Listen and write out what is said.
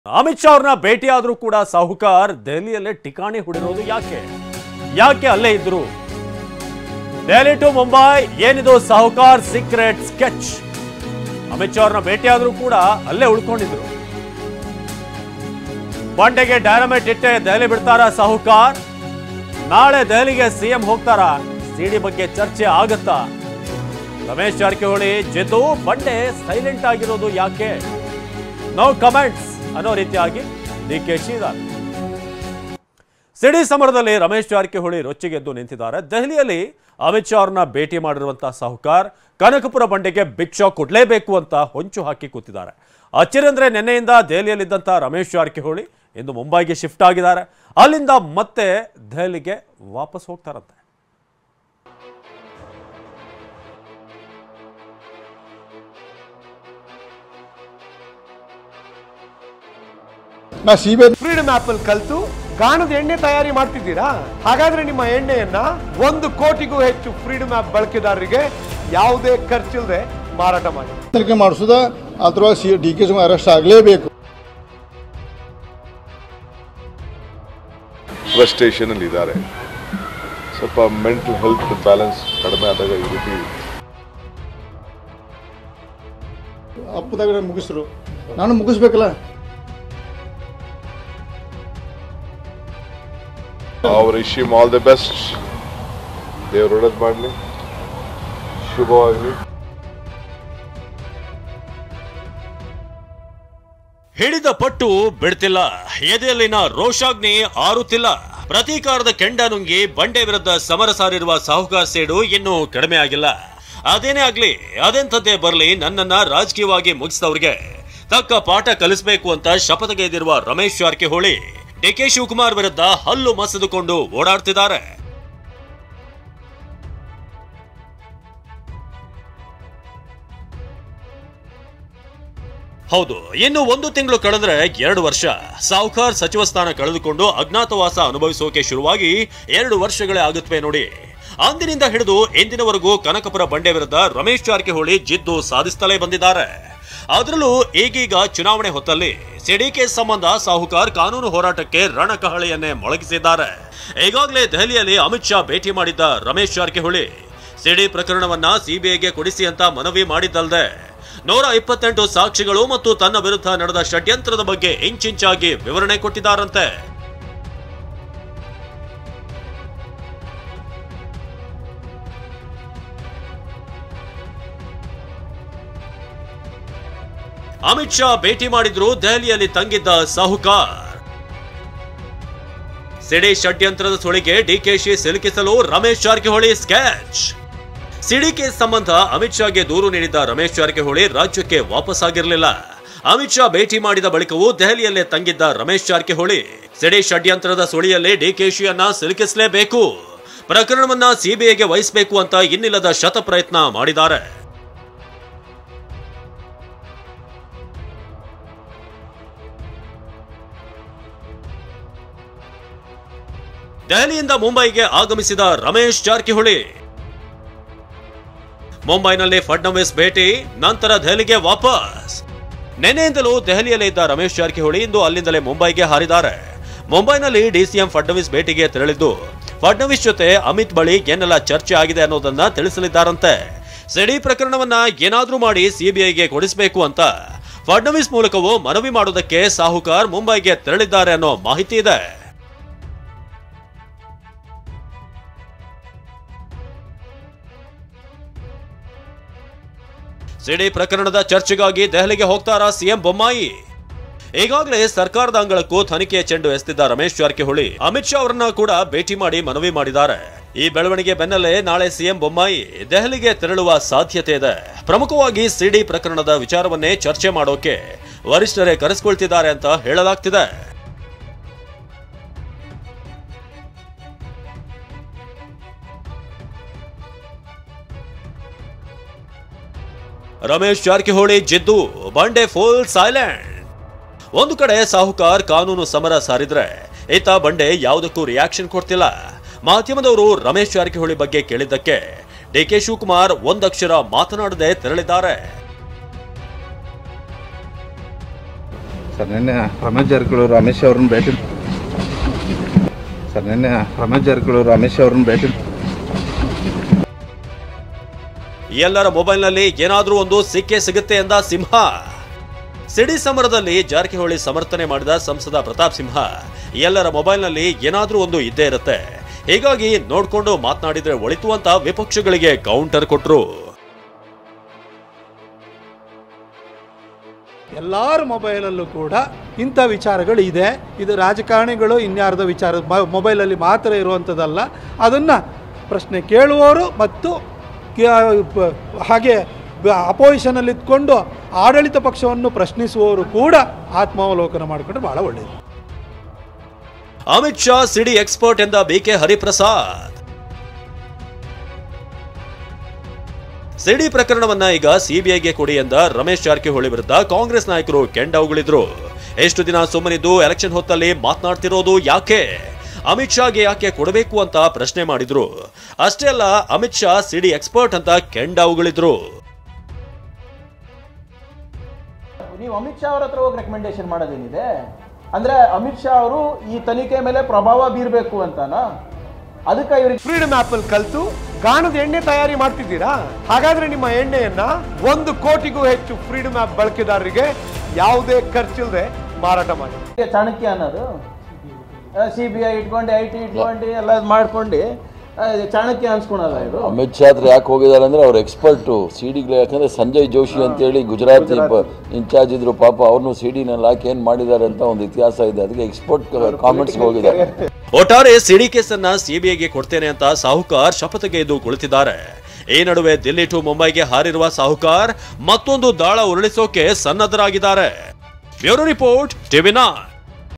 ಅಮಿತ್ ಶಾ ಅವ್ರನ್ನ ಭೇಟಿಯಾದ್ರೂ ಕೂಡ ಸಾಹುಕಾರ್ ದೆಹಲಿಯಲ್ಲೇ ಠಿಕಾಣಿ ಹುಡಿರೋದು ಯಾಕೆ ಯಾಕೆ ಅಲ್ಲೇ ಇದ್ರು ದೆಹಲಿ ಟು ಮುಂಬೈ ಏನಿದು ಸಾಹುಕಾರ್ ಸೀಕ್ರೆಟ್ ಸ್ಕೆಚ್ ಅಮಿತ್ ಶಾ ಅವ್ರನ್ನ ಭೇಟಿಯಾದ್ರೂ ಕೂಡ ಅಲ್ಲೇ ಉಳ್ಕೊಂಡಿದ್ರು ಬಂಡೆಗೆ ಡೈನಮೈಟ್ ಇಟ್ಟೆ ದೆಹಲಿ ಬಿಡ್ತಾರ ಸಾಹುಕಾರ್ ನಾಳೆ ದೆಹಲಿಗೆ ಸಿಎಂ ಹೋಗ್ತಾರ ಸಿಡಿ ಬಗ್ಗೆ ಚರ್ಚೆ ಆಗತ್ತಾ ರಮೇಶ್ ಜಾರಕಿಹೊಳಿ ಗೆದ್ದು ಬಂಡೆ ಸೈಲೆಂಟ್ ಆಗಿರೋದು ಯಾಕೆ ನೋ ಕಮೆಂಟ್ಸ್ ಅನ್ನೋ ರೀತಿಯಾಗಿ ಡಿ ಕೆ ಶ್ರೀಧರ್ ಸಿಡಿ ಸಮರದಲ್ಲಿ ರಮೇಶ್ ಜಾರಕಿಹೊಳಿ ರೊಚ್ಚಿಗೆದ್ದು ನಿಂತಿದ್ದಾರೆ ದೆಹಲಿಯಲ್ಲಿ ಅಮಿತ್ ಶಾ ಅವ್ರನ್ನ ಭೇಟಿ ಮಾಡಿರುವಂತಹ ಸಾಹುಕಾರ್ ಕನಕಪುರ ಬಂಡೆಗೆ ಬಿಗ್ ಶಾಕ್ ಕೊಡಲೇಬೇಕು ಅಂತ ಹೊಂಚು ಹಾಕಿ ಕೂತಿದ್ದಾರೆ ಅಚ್ಚರಿ ನಿನ್ನೆಯಿಂದ ದೆಹಲಿಯಲ್ಲಿದ್ದಂಥ ರಮೇಶ್ ಜಾರಕಿಹೊಳಿ ಇಂದು ಮುಂಬೈಗೆ ಶಿಫ್ಟ್ ಆಗಿದ್ದಾರೆ ಅಲ್ಲಿಂದ ಮತ್ತೆ ದೆಹಲಿಗೆ ವಾಪಸ್ ಹೋಗ್ತಾರಂತೆ ನಾ ಸೀಬೆ ಫ್ರೀಡಮ್ ಆಪ್ ಅಲ್ಲಿ ಕಲ್ತು ಗಾಣದ ಎಣ್ಣೆ ತಯಾರಿ ಮಾಡ್ತಿದ್ದೀರಾ ಹಾಗಾದ್ರೆ ನಿಮ್ಮ ಎಣ್ಣೆಯನ್ನ ಒಂದು ಕೋಟಿಗೂ ಹೆಚ್ಚು ಫ್ರೀಡಮ್ ಆಪ್ ಬಳಕೆದಾರರಿಗೆ ಯಾವುದೇ ಖರ್ಚಿಲ್ಲದೆ ಮಾರಾಟ ಮಾಡಿ ತನಿಖೆ ಮಾಡಿಸೋದ ಅದ್ರೊಳಗೆ C D K Shivakumar arrest ಆಗಲೇಬೇಕು ಫ್ರಸ್ಟ್ರೇಷನ್ ಅಲ್ಲಿ ಇದ್ದಾರೆ ಸ್ವಲ್ಪ ಮೆಂಟಲ್ ಹೆಲ್ತ್ ಬ್ಯಾಲೆನ್ಸ್ ಕಡಿಮೆ ಆದಾಗ ಈ ರೀತಿ ಅಪ್ಪದಾಗ ಮುಗಿಸ್ರು ನಾನು ಮುಗಿಸ್ಬೇಕಲ್ಲ ಅವ್ರ ಇಶ್ಯೂ ಆಲ್ ದ ಬೆಸ್ಟ್ ದೇವ್ರು ಒಳ್ಳೇದು ಮಾಡಲಿ ಶುಭವಾಗಲಿ ಹಿಡಿದ ಪಟ್ಟು ಬಿಡ್ತಿಲ್ಲ ಎದೆಯಲ್ಲಿನ ರೋಷಾಗ್ನಿ ಆರುತ್ತಿಲ್ಲ ಪ್ರತೀಕಾರದ ಕೆಂಡ ನುಂಗಿ ಬಂಡೆ ವಿರುದ್ಧ ಸಮರ ಸಾರಿರುವ ಸಾಹುಕಾರ ಸೇಡು ಇನ್ನೂ ಕಡಿಮೆ ಆಗಿಲ್ಲ ಅದೇನೇ ಆಗ್ಲಿ ಅದೆಂಥದ್ದೇ ಬರ್ಲಿ ನನ್ನನ್ನ ರಾಜಕೀಯವಾಗಿ ಮುಗಿಸಿದವ್ರಿಗೆ ತಕ್ಕ ಪಾಠ ಕಲಿಸಬೇಕು ಅಂತ ಶಪಥಗೈದಿರುವ ರಮೇಶ್ ಜಾರಕಿಹೊಳಿ ಡಿಕೆ ಶಿವಕುಮಾರ್ ವಿರುದ್ಧ ಹಲ್ಲು ಮಸದುಕೊಂಡು ಓಡಾಡ್ತಿದ್ದಾರೆ ಹೌದು ಇನ್ನು ಒಂದು ತಿಂಗಳು ಕಳೆದ್ರೆ ಎರಡು ವರ್ಷ ಸಾವುಕಾರ್ ಸಚಿವ ಸ್ಥಾನ ಕಳೆದುಕೊಂಡು ಅಜ್ಞಾತವಾಸ ಅನುಭವಿಸೋಕೆ ಶುರುವಾಗಿ ಎರಡು ವರ್ಷಗಳೇ ಆಗುತ್ತವೆ ನೋಡಿ ಅಂದಿನಿಂದ ಹಿಡಿದು ಇಂದಿನವರೆಗೂ ಕನಕಪುರ ಬಂಡೆ ವಿರುದ್ಧ ರಮೇಶ್ ಜಾರಕಿಹೊಳಿ ಜಿದ್ದು ಸಾಧಿಸುತ್ತಲೇ ಬಂದಿದ್ದಾರೆ ಅದರಲ್ಲೂ ಈಗೀಗ ಚುನಾವಣೆ ಹೊತ್ತಲ್ಲಿ ಸಿಡಿಕೆ ಸಂಬಂಧ ಸಾಹುಕಾರ್ ಕಾನೂನು ಹೋರಾಟಕ್ಕೆ ರಣಕಹಳೆಯನ್ನೇ ಮೊಳಗಿಸಿದ್ದಾರೆ ಈಗಾಗಲೇ ದೆಹಲಿಯಲ್ಲಿ ಅಮಿತ್ ಶಾ ಭೇಟಿ ಮಾಡಿದ್ದ ರಮೇಶ್ ಜಾರಕಿಹೊಳಿ ಸಿಡಿ ಪ್ರಕರಣವನ್ನ ಸಿಬಿಐಗೆ ಕೊಡಿಸಿ ಅಂತ ಮನವಿ ಮಾಡಿದ್ದಲ್ಲದೆ ನೂರ ಇಪ್ಪತ್ತೆಂಟು ಸಾಕ್ಷಿಗಳು ಮತ್ತು ತನ್ನ ವಿರುದ್ಧ ನಡೆದ ಷಡ್ಯಂತ್ರದ ಬಗ್ಗೆ ಇಂಚಿಂಚಾಗಿ ವಿವರಣೆ ಕೊಟ್ಟಿದ್ದಾರಂತೆ ಅಮಿತ್ ಶಾ ಭೇಟಿ ಮಾಡಿದ್ರು ದೆಹಲಿಯಲ್ಲಿ ತಂಗಿದ್ದ ಸಾಹುಕಾರ್ ಸಿಡಿ ಷಡ್ಯಂತ್ರದ ಸುಳಿಗೆ ಡಿಕೆಶಿ ಸಿಲುಕಿಸಲು Ramesh Jarkiholi sketch CD case ಸಂಬಂಧ ಅಮಿತ್ ಶಾಗೆ ದೂರು ನೀಡಿದ್ದ ರಮೇಶ್ ಜಾರಕಿಹೊಳಿ ರಾಜ್ಯಕ್ಕೆ ವಾಪಸ್ ಆಗಿರಲಿಲ್ಲ ಅಮಿತ್ ಶಾ ಭೇಟಿ ಮಾಡಿದ ಬಳಿಕವೂ ದೆಹಲಿಯಲ್ಲೇ ತಂಗಿದ್ದ ರಮೇಶ್ ಜಾರಕಿಹೊಳಿ ಸಿಡಿ ಷಡ್ಯಂತ್ರದ ಸುಳಿಯಲ್ಲಿ ಡಿಕೆಶಿಯನ್ನ ಸಿಲುಕಿಸಲೇಬೇಕು ಪ್ರಕರಣವನ್ನ ಸಿಬಿಐಗೆ ವಹಿಸಬೇಕು ಅಂತ ಇನ್ನಿಲ್ಲದ ಶತ ಪ್ರಯತ್ನ ಮಾಡಿದ್ದಾರೆ ದೆಹಲಿಯಿಂದ ಮುಂಬೈಗೆ ಆಗಮಿಸಿದ ರಮೇಶ್ ಜಾರಕಿಹೊಳಿ ಮುಂಬೈನಲ್ಲಿ ಫಡ್ನವೀಸ್ ಭೇಟಿ ನಂತರ ದೆಹಲಿಗೆ ವಾಪಸ್ ನಿನ್ನೆಯಿಂದಲೂ ದೆಹಲಿಯಲ್ಲೇ ಇದ್ದ ರಮೇಶ್ ಜಾರಕಿಹೊಳಿ ಇಂದು ಅಲ್ಲಿಂದಲೇ ಮುಂಬೈಗೆ ಹಾರಿದ್ದಾರೆ ಮುಂಬೈನಲ್ಲಿ ಡಿಸಿಎಂ ಫಡ್ನವೀಸ್ ಭೇಟಿಗೆ ತೆರಳಿದ್ದು ಫಡ್ನವೀಸ್ ಜೊತೆ ಅಮಿತ್ ಬಳಿ ಏನೆಲ್ಲ ಚರ್ಚೆ ಆಗಿದೆ ಅನ್ನೋದನ್ನ ತಿಳಿಸಲಿದ್ದಾರಂತೆ ಸಿಡಿ ಪ್ರಕರಣವನ್ನ ಏನಾದ್ರೂ ಮಾಡಿ ಸಿಬಿಐಗೆ ಕೊಡಿಸಬೇಕು ಅಂತ ಫಡ್ನವೀಸ್ ಮೂಲಕವೂ ಮನವಿ ಮಾಡೋದಕ್ಕೆ ಸಾಹುಕಾರ್ ಮುಂಬೈಗೆ ತೆರಳಿದ್ದಾರೆ ಅನ್ನೋ ಮಾಹಿತಿ ಇದೆ ಸಿಡಿ ಪ್ರಕರಣದ ಚರ್ಚೆಗಾಗಿ ದೆಹಲಿಗೆ ಹೋಗ್ತಾರಾ ಸಿಎಂ ಬೊಮ್ಮಾಯಿ ಈಗಾಗಲೇ ಸರ್ಕಾರದ ಅಂಗಳಕ್ಕೂ ತನಿಖೆಯ ಚೆಂಡು ಎಸೆದಿದ್ದ ರಮೇಶ್ ಜಾರಕಿಹೊಳಿ ಅಮಿತ್ ಶಾ ಅವರನ್ನ ಕೂಡ ಭೇಟಿ ಮಾಡಿ ಮನವಿ ಮಾಡಿದ್ದಾರೆ ಈ ಬೆಳವಣಿಗೆ ಬೆನ್ನಲ್ಲೇ ನಾಳೆ ಸಿಎಂ ಬೊಮ್ಮಾಯಿ ದೆಹಲಿಗೆ ತೆರಳುವ ಸಾಧ್ಯತೆ ಇದೆ ಪ್ರಮುಖವಾಗಿ ಸಿಡಿ ಪ್ರಕರಣದ ವಿಚಾರವನ್ನೇ ಚರ್ಚೆ ಮಾಡೋಕೆ ವರಿಷ್ಠರೇ ಕರೆಸಿಕೊಳ್ತಿದ್ದಾರೆ ಅಂತ ಹೇಳಲಾಗ್ತಿದೆ ರಮೇಶ್ ಜಾರಕಿಹೊಳಿ ಜಿದ್ದು ಬಂಡೆ ಫುಲ್ ಸೈಲೆಂಟ್ ಒಂದು ಕಡೆ ಸಾಹುಕಾರ್ ಕಾನೂನು ಸಮರ ಸಾರಿದ್ರೆ ಈತ ಬಂಡೆ ಯಾವುದಕ್ಕೂ ರಿಯಾಕ್ಷನ್ ಕೊಡ್ತಿಲ್ಲ ಮಾಧ್ಯಮದವರು ರಮೇಶ್ ಜಾರಕಿಹೊಳಿ ಬಗ್ಗೆ ಕೇಳಿದ್ದಕ್ಕೆ ಡಿಕೆ ಶಿವಕುಮಾರ್ ಒಂದಕ್ಷರ ಮಾತನಾಡದೆ ತೆರಳಿದ್ದಾರೆ ಸರ್ ನಿನ್ನೆ ರಮೇಶ್ ಜಾರಕಿಹೊಳಿ ಅಮಿತ್ ಶಾ ಅವ್ರನ್ನ ಭೇಟಿ ಸರ್ ನಿನ್ನೆ ರಮೇಶ್ ಜಾರಕಿಹೊಳಿ ಅಮಿತ್ ಶಾ ಅವ್ರನ್ನ ಭೇಟಿ ಎಲ್ಲರ ಮೊಬೈಲ್ನಲ್ಲಿ ಏನಾದ್ರೂ ಒಂದು ಸಿಕ್ಕೇ ಸಿಗುತ್ತೆ ಎಂದ ಸಿಂಹ ಸಿಡಿ ಸಮರದಲ್ಲಿ ಜಾರಕಿಹೊಳಿ ಸಮರ್ಥನೆ ಮಾಡಿದ ಸಂಸದ ಪ್ರತಾಪ್ ಸಿಂಹ ಎಲ್ಲರ ಮೊಬೈಲ್ನಲ್ಲಿ ಏನಾದ್ರೂ ಒಂದು ಇದ್ದೇ ಇರುತ್ತೆ ಹೀಗಾಗಿ ನೋಡ್ಕೊಂಡು ಮಾತನಾಡಿದ್ರೆ ಒಳಿತು ಅಂತ ವಿಪಕ್ಷಗಳಿಗೆ ಕೌಂಟರ್ ಕೊಟ್ರು ಎಲ್ಲರ ಮೊಬೈಲಲ್ಲೂ ಕೂಡ ಇಂಥ ವಿಚಾರಗಳು ಇದೆ ಇದು ರಾಜಕಾರಣಿಗಳು ಇನ್ಯಾರ್ದೋ ವಿಚಾರ ಮ- ಮೊಬೈಲಲ್ಲಿ ಮಾತ್ರ ಇರುವಂಥದ್ದಲ್ಲ ಅದನ್ನು ಪ್ರಶ್ನೆ ಕೇಳುವವರು ಮತ್ತು ಕ- ಪ- ಹಾಗೆ ಅಪೋಸಿಷನಲ್ಲಿ ಇದ್ಕೊಂಡು ಆಡಳಿತ ಪಕ್ಷವನ್ನು ಪ್ರಶ್ನಿಸುವವರು ಕೂಡ ಆತ್ಮಾವಲೋಕನ ಮಾಡಿಕೊಂಡ್ರೆ ಭಾಳ ಒಳ್ಳೆಯದು ಅಮಿತ್ ಶಾ ಸಿಡಿ ಎಕ್ಸ್ಪರ್ಟ್ ಎಂದ ಬಿಕೆ ಹರಿಪ್ರಸಾದ್ ಸಿಡಿ ಪ್ರಕರಣವನ್ನ ಈಗ ಸಿಬಿಐಗೆ ಕೊಡಿ ಎಂದ ರಮೇಶ್ ಜಾರಕಿಹೊಳಿ ವಿರುದ್ಧ ಕಾಂಗ್ರೆಸ್ ನಾಯಕರು ಕೆಂಡವುಗಳಿದ್ರು ಎಷ್ಟು ದಿನ ಸುಮ್ಮನಿದ್ದು ಎಲೆಕ್ಷನ್ ಹೊತ್ತಲ್ಲಿ ಮಾತನಾಡ್ತಿರೋದು ಯಾಕೆ ಅಮಿತ್ ಶಾಗೆ ಯಾಕೆ ಕೊಡಬೇಕು ಅಂತ ಪ್ರಶ್ನೆ ಮಾಡಿದ್ರು ಅಷ್ಟೇ ಅಲ್ಲ ಅಮಿತ್ ಶಾ ಸಿಡಿ ಎಕ್ಸ್ಪರ್ಟ್ ಅಂತ ಕೆಂಡವುಗಳಿದ್ರು ನೀವು ಅಮಿತ್ ಶಾ ಅವ್ರ ಹತ್ರ ಹೋಗಿ ರೆಕಮೆಂಡೇಶನ್ ಮಾಡೋದೇನಿದೆ ಅಂದ್ರೆ ಅಮಿತ್ ಶಾ ಅವರು ಈ ತನಿಖೆ ಮೇಲೆ ಪ್ರಭಾವ ಬೀರಬೇಕು ಅಂತನಾ ಅದಕ್ಕೆ ಇವ್ರಿಗೆ ಫ್ರೀಡಮ್ ಆಪ್ ಅಲ್ಲಿ ಕಲ್ತು ಗಾಣದ ಎಣ್ಣೆ ತಯಾರಿ ಮಾಡ್ತಿದ್ದೀರಾ ಹಾಗಾದ್ರೆ ನಿಮ್ಮ ಎಣ್ಣೆಯನ್ನ ಒಂದು ಕೋಟಿಗೂ ಹೆಚ್ಚು ಫ್ರೀಡಮ್ ಆಪ್ ಬಳಕೆದಾರರಿಗೆ ಯಾವುದೇ ಖರ್ಚಿಲ್ಲದೆ ಮಾರಾಟ ಮಾಡಿ ಚಾಣಕ್ಯ ಅನ್ನೋದು ಸಿ ಬಿ ಐ ಇಟ್ಕೊಂಡು ಐ ಟಿ ಇಟ್ಕೊಂಡು ಎಲ್ಲ ಮಾಡ್ಕೊಂಡು ಆ, ಚಾಣಕ್ಯ ಅನ್ಸ್ಕೊಳಲ್ಲ ಇದು ಅಮಿತ್ ಶಾ ಹತ್ರ ಯಾಕೆ ಹೋಗಿದ್ದಾರೆ ಅಂದ್ರೆ ಅವ್ರು ಎಕ್ಸ್ಪರ್ಟು ಸಿ ಡಿಗಳು ಯಾಕಂದ್ರೆ ಸಂಜಯ್ ಜೋಶಿ ಅಂತೇಳಿ ಗುಜರಾತಿ ಇನ್ಚಾರ್ಜ್ ಇದ್ರು ಪಾಪ ಅವ್ರನ್ನು ಸಿ ಡಿನಲ್ಲಿ ಹಾಕಿ ಏನು ಮಾಡಿದ್ದಾರೆ ಅಂತ ಒಂದು ಇತಿಹಾಸ ಇದೆ ಅದಕ್ಕೆ ಎಕ್ಸ್ಪರ್ಟ್ ಕಾಮೆಂಟ್ಸ್ಗೆ ಹೋಗಿದ್ದಾರೆ ಒಟ್ಟಾರೆ ಸಿಡಿ ಕೇಸನ್ನ ಸಿಬಿಐಗೆ ಕೊಡ್ತೇನೆ ಅಂತ ಸಾಹುಕಾರ್ ಶಪಥಗೆದ್ದು ಕುಳಿತಿದ್ದಾರೆ ಈ ನಡುವೆ ದಿಲ್ಲಿ ಟು ಮುಂಬೈಗೆ ಹಾರಿರುವ ಸಾಹುಕಾರ್ ಮತ್ತೊಂದು ದಾಳ ಉರುಳಿಸೋಕೆ ಸನ್ನದ್ಧರಾಗಿದ್ದಾರೆ ಬ್ಯೂರೋ ರಿಪೋರ್ಟ್ ಟಿವಿ ನೈನ್